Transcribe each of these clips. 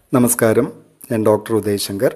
നമസ്കാരം ഞാൻ ഡോക്ടർ ഉദയശങ്കർ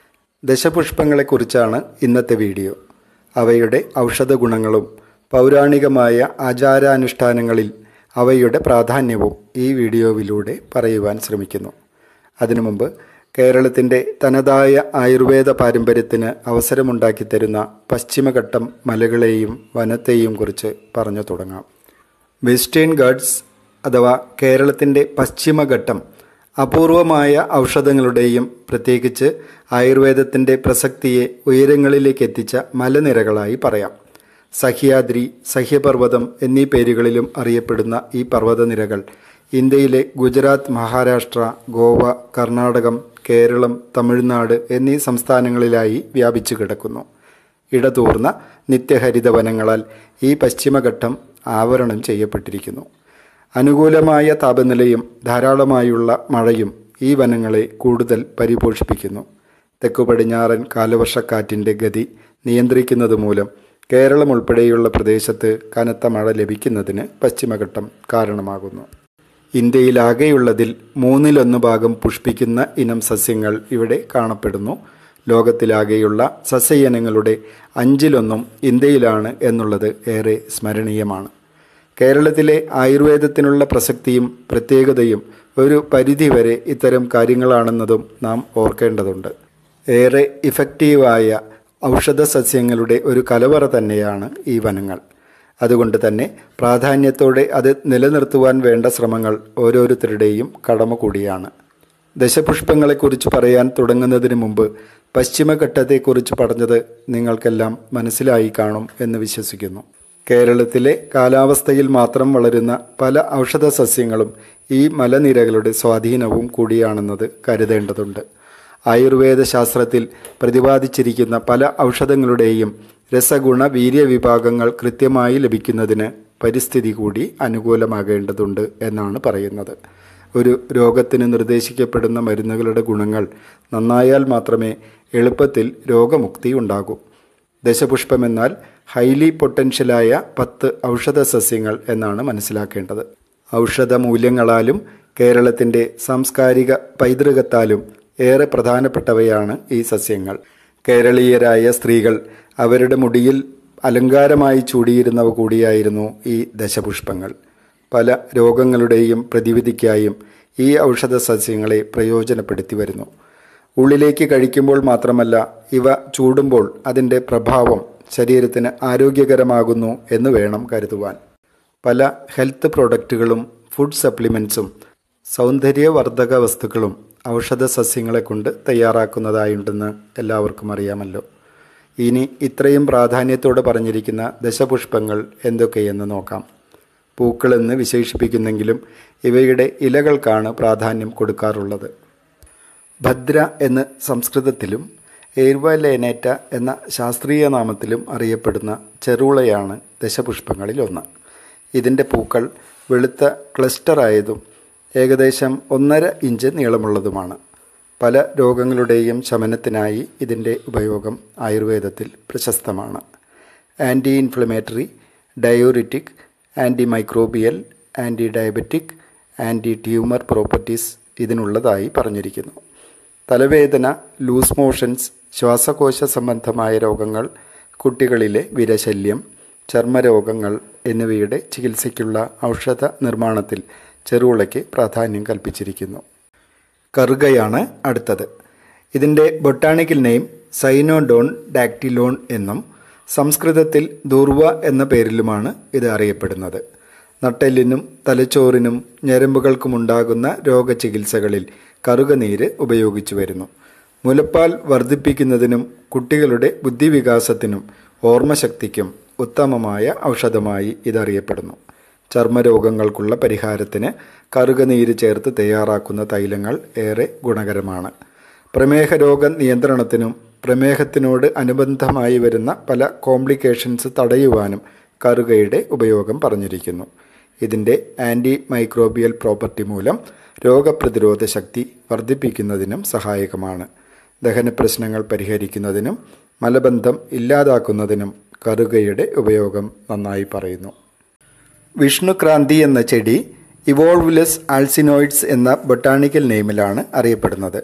ദശപുഷ്പങ്ങളെക്കുറിച്ചാണ് ഇന്നത്തെ വീഡിയോ അവയുടെ ഔഷധ ഗുണങ്ങളും പൗരാണികമായ ആചാരാനുഷ്ഠാനങ്ങളിൽ അവയുടെ പ്രാധാന്യവും ഈ വീഡിയോയിലൂടെ പറയുവാൻ ശ്രമിക്കുന്നു അതിനു മുമ്പ് കേരളത്തിൻ്റെ തനതായ ആയുർവേദ പാരമ്പര്യത്തിന് അവസരമുണ്ടാക്കി തരുന്ന പശ്ചിമഘട്ടം മലകളെയും വനത്തെയും കുറിച്ച് പറഞ്ഞു തുടങ്ങാം വെസ്റ്റേൺ ഗാഡ്സ് അഥവാ കേരളത്തിൻ്റെ പശ്ചിമഘട്ടം അപൂർവമായ ഔഷധങ്ങളുടെയും പ്രത്യേകിച്ച് ആയുർവേദത്തിൻ്റെ പ്രസക്തിയെ ഉയരങ്ങളിലേക്ക് എത്തിച്ച മലനിരകളായി പറയാം സഹ്യാദ്രി സഹ്യപർവ്വതം എന്നീ പേരുകളിലും അറിയപ്പെടുന്ന ഈ പർവ്വതനിരകൾ ഇന്ത്യയിലെ ഗുജറാത്ത് മഹാരാഷ്ട്ര ഗോവ കർണാടകം കേരളം തമിഴ്നാട് എന്നീ സംസ്ഥാനങ്ങളിലായി വ്യാപിച്ചു കിടക്കുന്നു ഇടതൂർന്ന നിത്യഹരിത വനങ്ങളാൽ ഈ പശ്ചിമഘട്ടം ആവരണം ചെയ്യപ്പെട്ടിരിക്കുന്നു അനുകൂലമായ താപനിലയും ധാരാളമായുള്ള മഴയും ഈ വനങ്ങളെ കൂടുതൽ പരിപോഷിപ്പിക്കുന്നു തെക്കു പടിഞ്ഞാറൻ കാലവർഷക്കാറ്റിൻ്റെ ഗതി നിയന്ത്രിക്കുന്നത് മൂലം കേരളം ഉൾപ്പെടെയുള്ള പ്രദേശത്ത് കനത്ത മഴ ലഭിക്കുന്നതിന് പശ്ചിമഘട്ടം കാരണമാകുന്നു ഇന്ത്യയിലാകെയുള്ളതിൽ മൂന്നിലൊന്ന് ഭാഗം പുഷ്പിക്കുന്ന ഇനം സസ്യങ്ങൾ ഇവിടെ കാണപ്പെടുന്നു ലോകത്തിലാകെയുള്ള സസ്യയിനങ്ങളുടെ അഞ്ചിലൊന്നും ഇന്ത്യയിലാണ് എന്നുള്ളത് ഏറെ സ്മരണീയമാണ് കേരളത്തിലെ ആയുർവേദത്തിനുള്ള പ്രസക്തിയും പ്രത്യേകതയും ഒരു പരിധിവരെ ഇത്തരം കാര്യങ്ങളാണെന്നതും നാം ഓർക്കേണ്ടതുണ്ട് ഏറെ ഇഫക്റ്റീവായ ഔഷധ സസ്യങ്ങളുടെ ഒരു കലവറ തന്നെയാണ് ഈ വനങ്ങൾ അതുകൊണ്ട് തന്നെ പ്രാധാന്യത്തോടെ അത് നിലനിർത്തുവാൻ വേണ്ട ശ്രമങ്ങൾ ഓരോരുത്തരുടെയും കടമ കൂടിയാണ് ദശപുഷ്പങ്ങളെക്കുറിച്ച് പറയാൻ തുടങ്ങുന്നതിന് മുമ്പ് പശ്ചിമഘട്ടത്തെക്കുറിച്ച് പറഞ്ഞത് നിങ്ങൾക്കെല്ലാം മനസ്സിലായി കാണും എന്ന് വിശ്വസിക്കുന്നു കേരളത്തിലെ കാലാവസ്ഥയിൽ മാത്രം വളരുന്ന പല ഔഷധ സസ്യങ്ങളും ഈ മലനിരകളുടെ സ്വാധീനവും കൂടിയാണെന്നത് കരുതേണ്ടതുണ്ട് ആയുർവേദ ശാസ്ത്രത്തിൽ പ്രതിപാദിച്ചിരിക്കുന്ന പല ഔഷധങ്ങളുടെയും രസഗുണ വീര്യവിഭാഗങ്ങൾ കൃത്യമായി ലഭിക്കുന്നതിന് പരിസ്ഥിതി കൂടി അനുകൂലമാകേണ്ടതുണ്ട് എന്നാണ് പറയുന്നത് ഒരു രോഗത്തിന് നിർദ്ദേശിക്കപ്പെടുന്ന മരുന്നുകളുടെ ഗുണങ്ങൾ നന്നായാൽ മാത്രമേ എളുപ്പത്തിൽ രോഗമുക്തി ഉണ്ടാകൂ ദശപുഷ്പമെന്നാൽ ഹൈലി പൊട്ടൻഷ്യലായ പത്ത് ഔഷധ സസ്യങ്ങൾ എന്നാണ് മനസ്സിലാക്കേണ്ടത് ഔഷധ മൂല്യങ്ങളാലും കേരളത്തിൻ്റെ സാംസ്കാരിക പൈതൃകത്താലും ഏറെ പ്രധാനപ്പെട്ടവയാണ് ഈ സസ്യങ്ങൾ കേരളീയരായ സ്ത്രീകൾ അവരുടെ മുടിയിൽ അലങ്കാരമായി ചൂടിയിരുന്നവ കൂടിയായിരുന്നു ഈ ദശപുഷ്പങ്ങൾ പല രോഗങ്ങളുടെയും പ്രതിവിധിക്കായും ഈ ഔഷധ സസ്യങ്ങളെ പ്രയോജനപ്പെടുത്തി വരുന്നു ഉള്ളിലേക്ക് കഴിക്കുമ്പോൾ മാത്രമല്ല ഇവ ചൂടുമ്പോൾ അതിൻ്റെ പ്രഭാവം ശരീരത്തിന് ആരോഗ്യകരമാകുന്നു എന്ന് വേണം കരുതുവാൻ പല ഹെൽത്ത് പ്രോഡക്റ്റുകളും ഫുഡ് സപ്ലിമെൻസും സൗന്ദര്യവർദ്ധക വസ്തുക്കളും ഔഷധ സസ്യങ്ങളെ കൊണ്ട് തയ്യാറാക്കുന്നതായുണ്ടെന്ന് എല്ലാവർക്കും അറിയാമല്ലോ ഇനി ഇത്രയും പ്രാധാന്യത്തോടെ പറഞ്ഞിരിക്കുന്ന ദശപുഷ്പങ്ങൾ എന്തൊക്കെയെന്ന് നോക്കാം പൂക്കളെന്ന് വിശേഷിപ്പിക്കുന്നെങ്കിലും ഇവയുടെ ഇലകൾക്കാണ് പ്രാധാന്യം കൊടുക്കാറുള്ളത് ഭദ്ര എന്ന് സംസ്കൃതത്തിലും എയ്ർവലേനേറ്റ എന്ന ശാസ്ത്രീയ നാമത്തിലും അറിയപ്പെടുന്ന ചെറുളയാണ് ദശപുഷ്പങ്ങളിൽ ഒന്ന് ഇതിൻ്റെ പൂക്കൾ വെളുത്ത ക്ലസ്റ്ററായതും ഏകദേശം ഒന്നര ഇഞ്ച് നീളമുള്ളതുമാണ് പല രോഗങ്ങളുടെയും ശമനത്തിനായി ഇതിൻ്റെ ഉപയോഗം ആയുർവേദത്തിൽ പ്രശസ്തമാണ് anti inflammatory diuretic anti microbial anti diabetic anti tumour properties ഇതിനുള്ളതായി പറഞ്ഞിരിക്കുന്നു തലവേദന ലൂസ് മോഷൻസ് ശ്വാസകോശ സംബന്ധമായ രോഗങ്ങൾ കുട്ടികളിലെ വിരശല്യം ചർമ്മരോഗങ്ങൾ എന്നിവയുടെ ചികിത്സയ്ക്കുള്ള ഔഷധ നിർമ്മാണത്തിൽ ചെറുളയ്ക്ക് പ്രാധാന്യം കൽപ്പിച്ചിരിക്കുന്നു കറുകയാണ് അടുത്തത് ഇതിൻ്റെ ബൊട്ടാണിക്കൽ നെയിം സൈനോഡോൺ ഡാക്ടിലോൺ എന്നും സംസ്കൃതത്തിൽ ദുർവ എന്ന പേരിലുമാണ് ഇത് അറിയപ്പെടുന്നത് നട്ടെല്ലിനും തലച്ചോറിനും ഞരമ്പുകൾക്കുമുണ്ടാകുന്ന രോഗചികിത്സകളിൽ കറുകനീര് ഉപയോഗിച്ചു വരുന്നു മുലപ്പാൽ വർദ്ധിപ്പിക്കുന്നതിനും കുട്ടികളുടെ ബുദ്ധിവികാസത്തിനും ഓർമ്മശക്തിക്കും ഉത്തമമായ ഔഷധമായി ഇതറിയപ്പെടുന്നു ചർമ്മരോഗങ്ങൾക്കുള്ള പരിഹാരത്തിന് കറുകനീര് ചേർത്ത് തയ്യാറാക്കുന്ന തൈലങ്ങൾ ഏറെ ഗുണകരമാണ് പ്രമേഹ രോഗ നിയന്ത്രണത്തിനും പ്രമേഹത്തിനോട് അനുബന്ധമായി വരുന്ന പല കോംപ്ലിക്കേഷൻസ് തടയുവാനും കറുകയുടെ ഉപയോഗം പറഞ്ഞിരിക്കുന്നു ഇതിൻ്റെ ആൻറ്റി മൈക്രോബിയൽ പ്രോപ്പർട്ടി മൂലം രോഗപ്രതിരോധ ശക്തി വർദ്ധിപ്പിക്കുന്നതിനും സഹായകമാണ് ദഹന പ്രശ്നങ്ങൾ പരിഹരിക്കുന്നതിനും മലബന്ധം ഇല്ലാതാക്കുന്നതിനും കറുകയുടെ ഉപയോഗം നന്നായി പറയുന്നു വിഷ്ണുക്രാന്തി എന്ന ചെടി ഇവോൾവുലസ് ആൾസിനോയിഡ്സ് എന്ന ബൊട്ടാണിക്കൽ നെയിമിലാണ് അറിയപ്പെടുന്നത്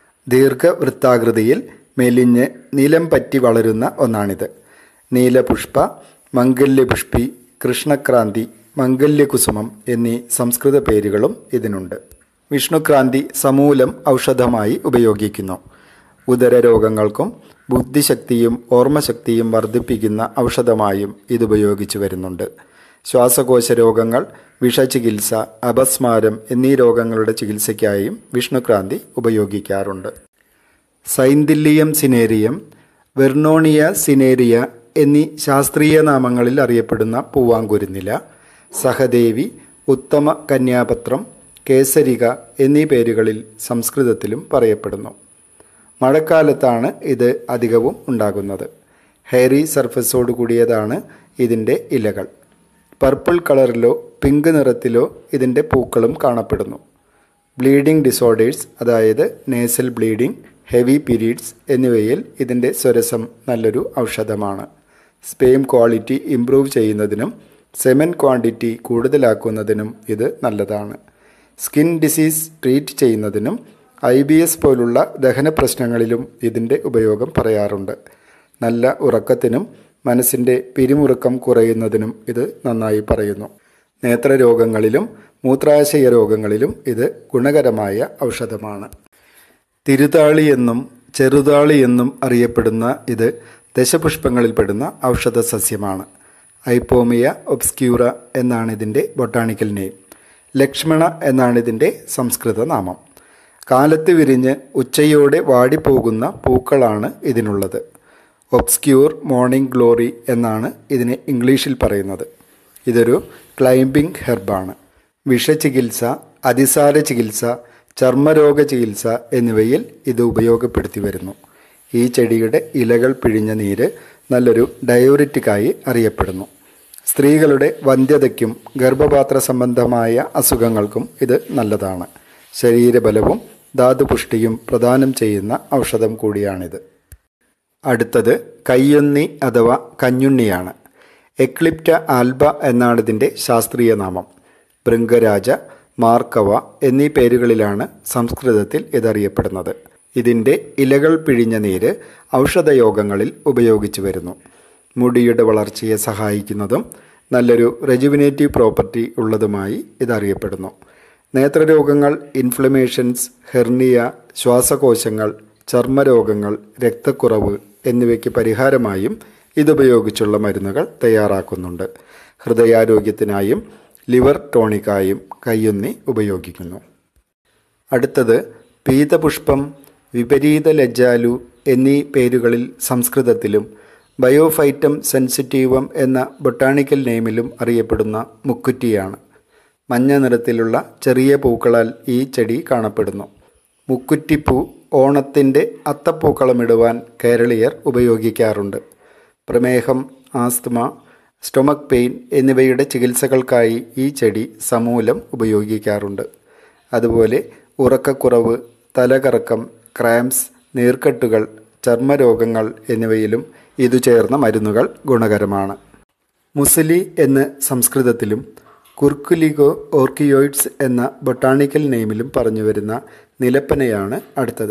ദീർഘവൃത്താകൃതിയിൽ മെലിഞ്ഞ് നിലം പറ്റി വളരുന്ന ഒന്നാണിത് നീലപുഷ്പ മംഗല്യപുഷ്പി കൃഷ്ണക്രാന്തി മംഗല്യകുസുമം എന്നീ സംസ്കൃത പേരുകളും ഇതിനുണ്ട് വിഷ്ണുക്രാന്തി സമൂലം ഔഷധമായി ഉപയോഗിക്കുന്നു ഉദരരോഗങ്ങൾക്കും ബുദ്ധിശക്തിയും ഓർമ്മശക്തിയും വർദ്ധിപ്പിക്കുന്ന ഔഷധമായും ഇതുപയോഗിച്ചു വരുന്നുണ്ട് ശ്വാസകോശ രോഗങ്ങൾ വിഷചികിത്സ അപസ്മാരം എന്നീ രോഗങ്ങളുടെ ചികിത്സയ്ക്കായും വിഷ്ണുക്രാന്തി ഉപയോഗിക്കാറുണ്ട് സൈന്തില്ലിയം സിനേരിയം വെർണോണിയ സിനേരിയ എന്നീ ശാസ്ത്രീയ നാമങ്ങളിൽ അറിയപ്പെടുന്ന പൂവാങ്കുരുന്നില സഹദേവി ഉത്തമ കന്യാപത്രം കേസരിക എന്നീ പേരുകളിൽ സംസ്കൃതത്തിലും പറയപ്പെടുന്നു മഴക്കാലത്താണ് ഇത് അധികവും ഉണ്ടാകുന്നത് ഹെയറി സർഫസോട് കൂടിയതാണ് ഇതിൻ്റെ ഇലകൾ പർപ്പിൾ കളറിലോ പിങ്ക് നിറത്തിലോ ഇതിൻ്റെ പൂക്കളും കാണപ്പെടുന്നു ബ്ലീഡിംഗ് ഡിസോർഡേഴ്സ് അതായത് നേസൽ ബ്ലീഡിംഗ് ഹെവി പീരീഡ്സ് എന്നിവയിൽ ഇതിൻ്റെ സ്വരസം നല്ലൊരു ഔഷധമാണ് സ്പെയിം ക്വാളിറ്റി ഇംപ്രൂവ് ചെയ്യുന്നതിനും സെമൻ ക്വാണ്ടിറ്റി കൂടുതലാക്കുന്നതിനും ഇത് നല്ലതാണ് സ്കിൻ ഡിസീസ് ട്രീറ്റ് ചെയ്യുന്നതിനും ഐ ബി എസ് പോലുള്ള ദഹന പ്രശ്നങ്ങളിലും ഇതിൻ്റെ ഉപയോഗം പറയാറുണ്ട് നല്ല ഉറക്കത്തിനും മനസ്സിൻ്റെ പിരിമുറുക്കം കുറയുന്നതിനും ഇത് നന്നായി പറയുന്നു നേത്രരോഗങ്ങളിലും മൂത്രാശയ രോഗങ്ങളിലും ഇത് ഗുണകരമായ ഔഷധമാണ് തിരുതാളി എന്നും ചെറുതാളി എന്നും അറിയപ്പെടുന്ന ഇത് ദശപുഷ്പങ്ങളിൽപ്പെടുന്ന ഔഷധ സസ്യമാണ് ഐപ്പോമിയ ഒബ്സ്ക്യൂറ എന്നാണ് ഇതിൻ്റെ ബൊട്ടാണിക്കൽ നെയിം ലക്ഷ്മണ എന്നാണ് ഇതിൻ്റെ സംസ്കൃത നാമം കാലത്ത് വിരിഞ്ഞ് ഉച്ചയോടെ വാടിപ്പോകുന്ന പൂക്കളാണ് ഇതിനുള്ളത് ഒബ്സ്ക്യൂർ മോർണിംഗ് ഗ്ലോറി എന്നാണ് ഇതിനെ ഇംഗ്ലീഷിൽ പറയുന്നത് ഇതൊരു ക്ലൈംബിംഗ് ഹെർബാണ് വിഷചികിത്സ അതിസാര ചികിത്സ ചർമ്മരോഗ ചികിത്സ എന്നിവയിൽ ഇത് ഉപയോഗപ്പെടുത്തി വരുന്നു ഈ ചെടിയുടെ ഇലകൾ പിഴിഞ്ഞ നീര് നല്ലൊരു ഡയോറിറ്റിക്കായി അറിയപ്പെടുന്നു സ്ത്രീകളുടെ വന്ധ്യതയ്ക്കും ഗർഭപാത്ര സംബന്ധമായ അസുഖങ്ങൾക്കും ഇത് നല്ലതാണ് ശരീരബലവും ധാതുപുഷ്ടിയും പ്രദാനം ചെയ്യുന്ന ഔഷധം കൂടിയാണിത് അടുത്തത് കയ്യൊന്നി അഥവാ കഞ്ഞുണ്ണിയാണ് എക്ലിപ്റ്റ ആൽബ എന്നാണ് ഇതിൻ്റെ ശാസ്ത്രീയ നാമം ഭൃംഗരാജ മാർക്കവ എന്നീ പേരുകളിലാണ് സംസ്കൃതത്തിൽ ഇതറിയപ്പെടുന്നത് ഇതിൻ്റെ ഇലകൾ പിഴിഞ്ഞ നീര് ഔഷധയോഗങ്ങളിൽ ഉപയോഗിച്ചു വരുന്നു മുടിയുടെ വളർച്ചയെ സഹായിക്കുന്നതും നല്ലൊരു റെജുവിനേറ്റീവ് പ്രോപ്പർട്ടി ഉള്ളതുമായി ഇതറിയപ്പെടുന്നു നേത്രരോഗങ്ങൾ ഇൻഫ്ലമേഷൻസ് ഹെർണിയ ശ്വാസകോശങ്ങൾ ചർമ്മരോഗങ്ങൾ രക്തക്കുറവ് എന്നിവയ്ക്ക് പരിഹാരമായും ഇതുപയോഗിച്ചുള്ള മരുന്നുകൾ തയ്യാറാക്കുന്നുണ്ട് ഹൃദയാരോഗ്യത്തിനായും ലിവർ ടോണിക്കായും കയ്യൊന്നി ഉപയോഗിക്കുന്നു അടുത്തത് പീതപുഷ്പം വിപരീത ലജ്ജാലു എന്നീ പേരുകളിൽ സംസ്കൃതത്തിലും ബയോഫൈറ്റം സെൻസിറ്റീവം എന്ന ബൊട്ടാണിക്കൽ നെയിമിലും അറിയപ്പെടുന്ന മുക്കുറ്റിയാണ് മഞ്ഞ നിറത്തിലുള്ള ചെറിയ പൂക്കളാൽ ഈ ചെടി കാണപ്പെടുന്നു മുക്കുറ്റിപ്പൂ ഓണത്തിൻ്റെ അത്തപ്പൂക്കളമിടുവാൻ കേരളീയർ ഉപയോഗിക്കാറുണ്ട് പ്രമേഹം ആസ്തമ സ്റ്റൊമക് പെയിൻ എന്നിവയുടെ ചികിത്സകൾക്കായി ഈ ചെടി സമൂലം ഉപയോഗിക്കാറുണ്ട് അതുപോലെ ഉറക്കക്കുറവ് തലകറക്കം ക്രാംസ് നീർക്കെട്ടുകൾ ചർമ്മരോഗങ്ങൾ എന്നിവയിലും ഇതു ചേർന്ന മരുന്നുകൾ ഗുണകരമാണ് മുസലി എന്ന് സംസ്കൃതത്തിലും കുർക്കുലിഗോ ഓർക്കിയോയിഡ്സ് എന്ന ബൊട്ടാണിക്കൽ നെയിമിലും പറഞ്ഞു വരുന്ന നിലപ്പനയാണ് അടുത്തത്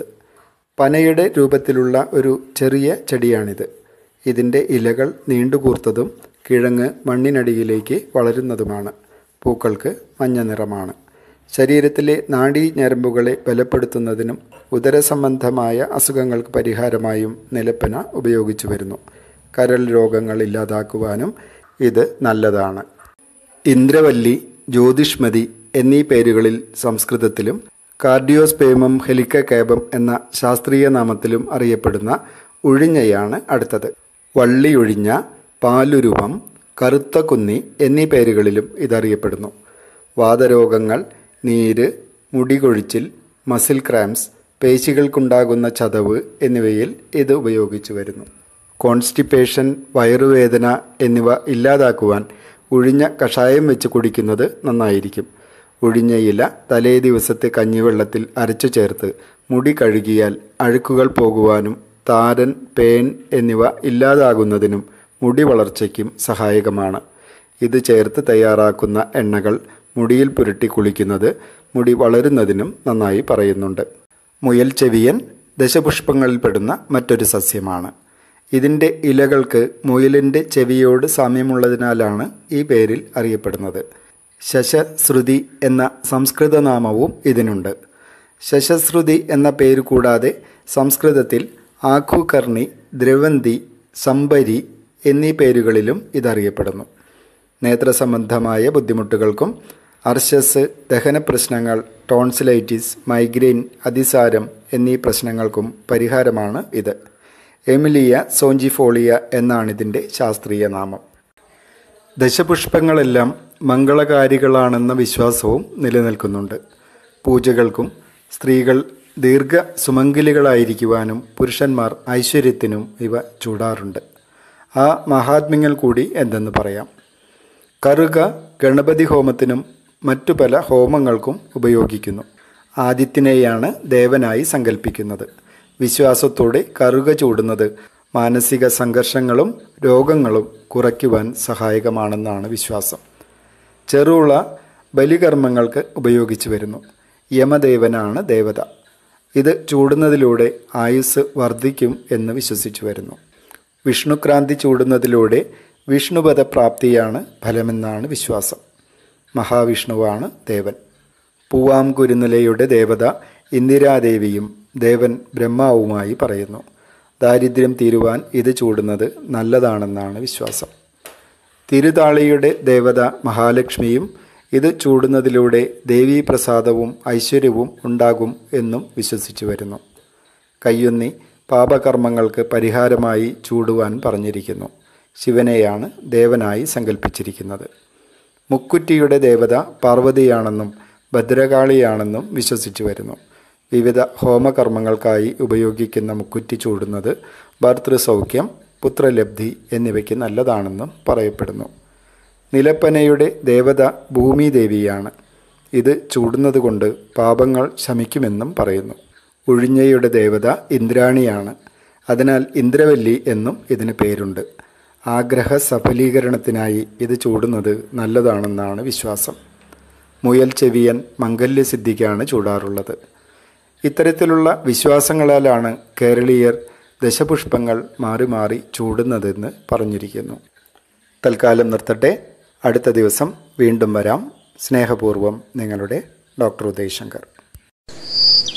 പനയുടെ രൂപത്തിലുള്ള ഒരു ചെറിയ ചെടിയാണിത് ഇതിൻ്റെ ഇലകൾ നീണ്ടുകൂർത്തതും കിഴങ്ങ് മണ്ണിനടിയിലേക്ക് വളരുന്നതുമാണ് പൂക്കൾക്ക് മഞ്ഞ നിറമാണ് ശരീരത്തിലെ നാഡീ ഞരമ്പുകളെ ബലപ്പെടുത്തുന്നതിനും ഉദരസംബന്ധമായ അസുഖങ്ങൾക്ക് പരിഹാരമായും നിലപ്പന ഉപയോഗിച്ചു വരുന്നു കരൾ രോഗങ്ങൾ ഇല്ലാതാക്കുവാനും ഇത് നല്ലതാണ് ഇന്ദ്രവല്ലി ജ്യോതിഷ്മതി എന്നീ പേരുകളിൽ സംസ്കൃതത്തിലും കാർഡിയോസ്പേമം ഹെലിക്കകേബം എന്ന ശാസ്ത്രീയ നാമത്തിലും അറിയപ്പെടുന്ന ഉഴിഞ്ഞയാണ് അടുത്തത് വള്ളിയൊഴിഞ്ഞ പാലുരുവം കറുത്ത കുന്നി എന്നീ പേരുകളിലും ഇതറിയപ്പെടുന്നു വാതരോഗങ്ങൾ നീര് മുടികൊഴിച്ചിൽ മസിൽ ക്രാംസ് പേശികൾക്കുണ്ടാകുന്ന ചതവ് എന്നിവയിൽ ഇത് ഉപയോഗിച്ചു വരുന്നു കോൺസ്റ്റിപ്പേഷൻ വയറുവേദന എന്നിവ ഇല്ലാതാക്കുവാൻ ഉഴിഞ്ഞ കഷായം വെച്ച് കുടിക്കുന്നത് നന്നായിരിക്കും ഉഴിഞ്ഞ ഇല തലേ ദിവസത്തെ കഞ്ഞിവെള്ളത്തിൽ അരച്ചു ചേർത്ത് മുടി കഴുകിയാൽ അഴുക്കുകൾ പോകുവാനും താരൻ പേൻ എന്നിവ ഇല്ലാതാകുന്നതിനും മുടി വളർച്ചയ്ക്കും സഹായകമാണ് ഇത് ചേർത്ത് തയ്യാറാക്കുന്ന എണ്ണകൾ മുടിയിൽ പുരട്ടി കുളിക്കുന്നത് മുടി വളരുന്നതിനും നന്നായി പറയുന്നുണ്ട് മുയൽ ചെവിയൻ ദശപുഷ്പങ്ങളിൽപ്പെടുന്ന മറ്റൊരു സസ്യമാണ് ഇതിൻ്റെ ഇലകൾക്ക് മുയലിൻ്റെ ചെവിയോട് സാമ്യമുള്ളതിനാലാണ് ഈ പേരിൽ അറിയപ്പെടുന്നത് ശശശ്രുതി എന്ന സംസ്കൃത നാമവും ഇതിനുണ്ട് ശശശ്രുതി എന്ന പേര് കൂടാതെ സംസ്കൃതത്തിൽ ആഖുകർണി ദ്രവന്തി സംബരി എന്നീ പേരുകളിലും ഇതറിയപ്പെടുന്നു നേത്രസംബന്ധമായ ബുദ്ധിമുട്ടുകൾക്കും അർശസ് ദഹന പ്രശ്നങ്ങൾ ടോൺസിലൈറ്റിസ് മൈഗ്രെയിൻ അതിസാരം എന്നീ പ്രശ്നങ്ങൾക്കും പരിഹാരമാണ് ഇത് എമിലിയ സോഞ്ചിഫോളിയ എന്നാണിതിൻ്റെ ശാസ്ത്രീയ നാമം ദശപുഷ്പങ്ങളെല്ലാം മംഗളകാരികളാണെന്ന വിശ്വാസവും നിലനിൽക്കുന്നുണ്ട് പൂജകൾക്കും സ്ത്രീകൾ ദീർഘ സുമംഗലികളായിരിക്കുവാനും പുരുഷന്മാർ ഐശ്വര്യത്തിനും ഇവ ചൂടാറുണ്ട് ആ മഹാത്മ്യങ്ങൾ കൂടി എന്തെന്ന് പറയാം കറുക ഗണപതി ഹോമത്തിനും മറ്റു പല ഹോമങ്ങൾക്കും ഉപയോഗിക്കുന്നു ആദിത്യനെയാണ് ദേവനായി സങ്കല്പിക്കുന്നത് വിശ്വാസത്തോടെ കറുക ചൂടുന്നത് മാനസിക സംഘർഷങ്ങളും രോഗങ്ങളും കുറയ്ക്കുവാൻ സഹായകമാണെന്നാണ് വിശ്വാസം ചെറുള ബലികർമ്മങ്ങൾക്ക് ഉപയോഗിച്ചു വരുന്നു യമദേവനാണ് ദേവത ഇത് ചൂടുന്നതിലൂടെ ആയുസ് വർദ്ധിക്കും എന്ന് വിശ്വസിച്ചു വരുന്നു വിഷ്ണുക്രാന്തി ചൂടുന്നതിലൂടെ വിഷ്ണുപദ പ്രാപ്തിയാണ് ഫലമെന്നാണ് വിശ്വാസം മഹാവിഷ്ണുവാണ് ദേവൻ പൂവാം കുരുനിലയുടെ ദേവത ഇന്ദിരാദേവിയും ദേവൻ ബ്രഹ്മാവുമായി പറയുന്നു ദാരിദ്ര്യം തീരുവാൻ ഇത് ചൂടുന്നത് നല്ലതാണെന്നാണ് വിശ്വാസം തിരുതാളിയുടെ ദേവത മഹാലക്ഷ്മിയും ഇത് ചൂടുന്നതിലൂടെ ദേവീ പ്രസാദവും ഐശ്വര്യവും ഉണ്ടാകും എന്നും വിശ്വസിച്ചു വരുന്നു കയ്യൊന്നി പാപകർമ്മങ്ങൾക്ക് പരിഹാരമായി ചൂടുവാൻ പറഞ്ഞിരിക്കുന്നു ശിവനെയാണ് ദേവനായി സങ്കല്പിച്ചിരിക്കുന്നത് മുക്കുറ്റിയുടെ ദേവത പാർവതിയാണെന്നും ഭദ്രകാളിയാണെന്നും വിശ്വസിച്ചു വരുന്നു വിവിധ ഹോമകർമ്മങ്ങൾക്കായി ഉപയോഗിക്കുന്ന മുക്കുറ്റി ചൂടുന്നത് ഭർതൃസൗഖ്യം പുത്രലബ്ധി എന്നിവയ്ക്ക് നല്ലതാണെന്നും പറയപ്പെടുന്നു നിലപ്പനയുടെ ദേവത ഭൂമിദേവിയാണ് ഇത് ചൂടുന്നത് കൊണ്ട് പാപങ്ങൾ ശമിക്കുമെന്നും പറയുന്നു ഉഴിഞ്ഞയുടെ ദേവത ഇന്ദ്രാണിയാണ് അതിനാൽ ഇന്ദ്രവല്ലി എന്നും ഇതിന് പേരുണ്ട് ആഗ്രഹ സഫലീകരണത്തിനായി ഇത് ചൂടുന്നത് നല്ലതാണെന്നാണ് വിശ്വാസം മുയൽ ചെവിയൻ മംഗല്യസിദ്ധിക്കാണ് ചൂടാറുള്ളത് ഇത്തരത്തിലുള്ള വിശ്വാസങ്ങളാലാണ് കേരളീയർ ദശപുഷ്പങ്ങൾ മാറി മാറി ചൂടുന്നതെന്ന് പറഞ്ഞിരിക്കുന്നു തൽക്കാലം നിർത്തട്ടെ അടുത്ത ദിവസം വീണ്ടും വരാം സ്നേഹപൂർവം നിങ്ങളുടെ ഡോക്ടർ ഉദയ് ശങ്കർ